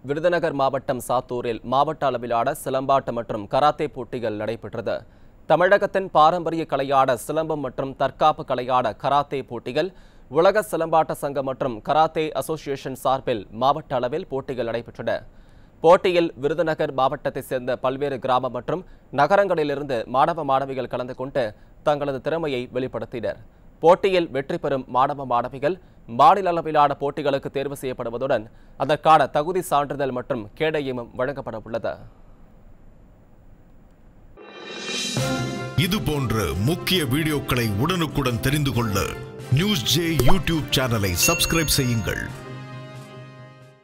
விருதுநகர் மாவட்டம் சாத்தூரில் மாவட்ட அளவிலான சிலம்பாட்ட மற்றும் கராத்தே போட்டிகள் நடைபெற்றது தமிழகத்தின் பாரம்பரிய கலையான சிலம்பம் மற்றும் தற்காப்பு கலையான கராத்தே போட்டிகள் உலக சிலம்பாட்ட சங்கம் மற்றும் கராத்தே அசோசியேஷன் சார்பில் மாவட்ட அளவில் போட்டிகள் நடைபெற்றன போட்டியில் விருதுநகர் மாவட்டத்தைச் சேர்ந்த பல்வேறு கிராம மற்றும் நகரங்களிலிருந்து மாணவ மாணவிகள் கலந்து கொண்டு தங்களது திறமையை வெளிப்படுத்தினர் போட்டியில் வெற்றி பெறும் மாணவ மாணவிகள் மாநில அளவிலான போட்டிகளுக்கு தேர்வு செய்யப்படுவதுடன் அதற்கான தகுதி சான்றிதழ் மற்றும் கேடயமும் வழங்கப்பட உள்ளது இது போன்ற முக்கிய வீடியோக்களை உடனுக்குடன் தெரிந்து கொள்ள நியூஸ் ஜே யூடியூப் சேனலை சப்ஸ்கிரைப் செய்யுங்கள்